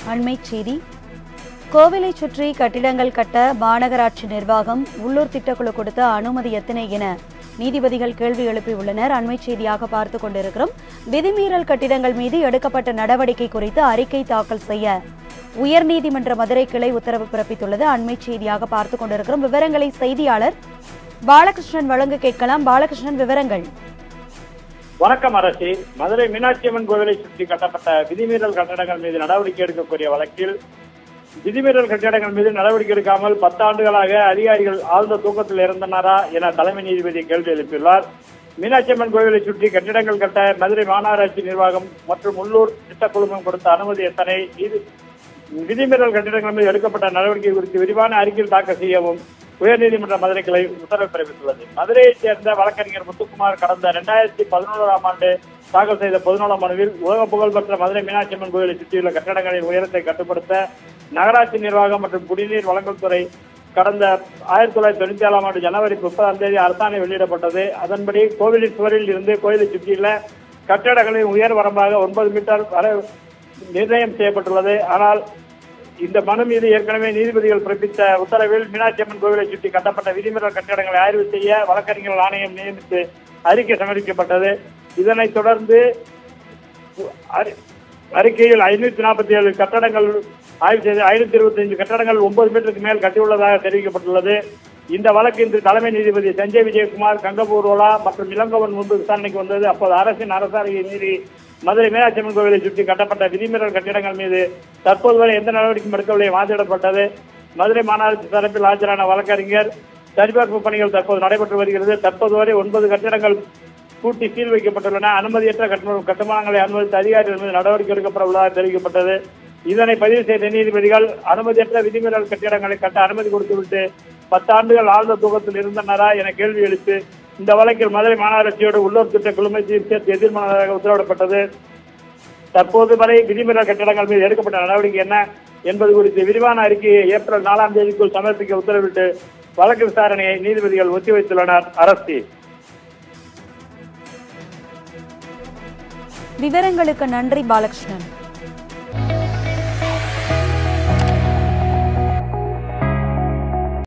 அண்மைச் செய்தி கோவிலை சுற்றி கட்டிடங்கள் கட்ட மாநகராட்சி நிர்வாகம் உள்ளூர் திட்டக்குழு கொடுத்த அனுமதி எத்தனை என நீதிபதிகள் கேள்வி எழுப்பியுள்ளனர் அண்மைச் செய்தியாக பார்த்துக் கொண்டிருக்கிறோம் விதிமீறல் கட்டிடங்கள் மீது எடுக்கப்பட்ட நடவடிக்கை குறித்து அறிக்கை தாக்கல் செய்ய உயர்நீதிமன்ற மதுரை கிளை உத்தரவு பிறப்பித்துள்ளது அண்மைச் செய்தியாக பார்த்துக் கொண்டிருக்கிறோம் விவரங்களை செய்தியாளர் பாலகிருஷ்ணன் வழங்க கேட்கலாம் பாலகிருஷ்ணன் விவரங்கள் வணக்கம் அரசி மதுரை மீனாட்சி அம்மன் கோவிலை சுற்றி கட்டப்பட்ட விதிமீறல் கட்டடங்கள் மீது நடவடிக்கை எடுக்கக்கூடிய வழக்கில் விதிமீறல் கட்டிடங்கள் மீது நடவடிக்கை எடுக்காமல் பத்தாண்டுகளாக அதிகாரிகள் ஆழ்ந்த தூக்கத்தில் இருந்தனரா என தலைமை நீதிபதி கேள்வி எழுப்பியுள்ளார் மீனாட்சி அம்மன் கோவிலை சுற்றி கட்டிடங்கள் கட்ட மதுரை மாநகராட்சி நிர்வாகம் மற்றும் உள்ளூர் திட்டக்குழுமம் கொடுத்த அனுமதி எத்தனை இது விதிமீறல் கட்டிடங்கள் மீது எடுக்கப்பட்ட நடவடிக்கை குறித்து விரிவான அறிக்கையில் தாக்கல் செய்யவும் உயர்நீதிமன்ற மதுரை கிளை உத்தரவு பிறப்பித்துள்ளது மதுரையைச் சேர்ந்த வழக்கறிஞர் முத்துக்குமார் கடந்த இரண்டாயிரத்தி பதினோராம் ஆண்டு தாக்கல் செய்த பொதுநல மனுவில் உலக புகழ்பெற்ற மதுரை மீனாட்சி அம்மன் கோயிலை சுற்றியுள்ள கட்டடங்களின் உயரத்தை கட்டுப்படுத்த நகராட்சி நிர்வாகம் மற்றும் குடிநீர் வழங்கல் துறை கடந்த ஆயிரத்தி தொள்ளாயிரத்தி தொண்ணூத்தி ஏழாம் ஆண்டு ஜனவரி முப்பதாம் தேதி அரசாணை வெளியிடப்பட்டது அதன்படி கோவிலின் சுவரில் இருந்து கோயிலை சுற்றியுள்ள கட்டடங்களின் உயர் வரம்பாக ஒன்பது மீட்டர் வரை நிர்ணயம் செய்யப்பட்டுள்ளது ஆனால் இந்த மனு மீது ஏற்கனவே நீதிபதிகள் பிறப்பித்த உத்தரவில் மீனாட்சி அம்மன் கோவிலை சுற்றி கட்டப்பட்ட விதிமீறல் கட்டடங்களை ஆய்வு செய்ய வழக்கறிஞர்கள் ஆணையம் நியமித்து அறிக்கை சமர்ப்பிக்கப்பட்டது இதனைத் தொடர்ந்து அறி- அறிக்கையில் ஐநூத்தி நாற்பத்தி ஏழு கட்டடங்கள் ஆய்வு செய்து ஐநூத்தி இருபத்தி அஞ்சு கட்டடங்கள் ஒன்பது மீட்டருக்கு மேல் கட்டியுள்ளதாக தெரிவிக்கப்பட்டுள்ளது இந்த வழக்கு இன்று தலைமை நீதிபதி சஞ்சய் விஜயகுமார் கங்கபூர்வலா மற்றும் இளங்கோவன் முன்பு விசாரணைக்கு வந்தது அப்போது அரசின் அரசாணையை மீறி மதுரை மீனாட்சி அம்மன் கோவிலை சுற்றி கட்டப்பட்ட விதிமீறல் கட்டிடங்கள் மீது தற்போது வரை எந்த நடவடிக்கையும் எடுக்கவில்லை வாதிடப்பட்டது மதுரை மாநகராட்சி தரப்பில் ஆஜரான வழக்கறிஞர் சரிபார்ப்பு பணிகள் தற்போது நடைபெற்று வருகிறது தற்போது வரை ஒன்பது கட்டிடங்கள் பூட்டி சீல் வைக்கப்பட்டுள்ளன அனுமதியற்ற கட்டுமான கட்டுமானங்களை அனுமதித்த அதிகாரிகள் மீது நடவடிக்கை எடுக்கப்பட உள்ளதாக தெரிவிக்கப்பட்டது இதனை பதிவு செய்த நீதிபதிகள் அனுமதியற்ற விதிமீறல் கட்டிடங்களை கட்ட அனுமதி கொடுத்துவிட்டு பத்தாண்டுகள் ஆழ்ந்த தூக்கத்தில் இருந்தனரா என கேள்வி எழுத்து இந்த வழக்கில் மதுரை மாநகராட்சியோடு உள்ளூர் திட்ட குழுமத்தையும் சேர்த்து எதிர்மனதாக உத்தரவிடப்பட்டது தற்போது வரை விதிமீறல் கட்டடங்கள் மீது எடுக்கப்பட்ட நடவடிக்கை என்ன என்பது குறித்து விரிவான அறிக்கையை ஏப்ரல் நாலாம் தேதிக்குள் சமர்ப்பிக்க உத்தரவிட்டு வழக்கு விசாரணையை நீதிபதிகள் ஒத்திவைத்துள்ளனர் அரசு விவரங்களுக்கு நன்றி பாலகிருஷ்ணன்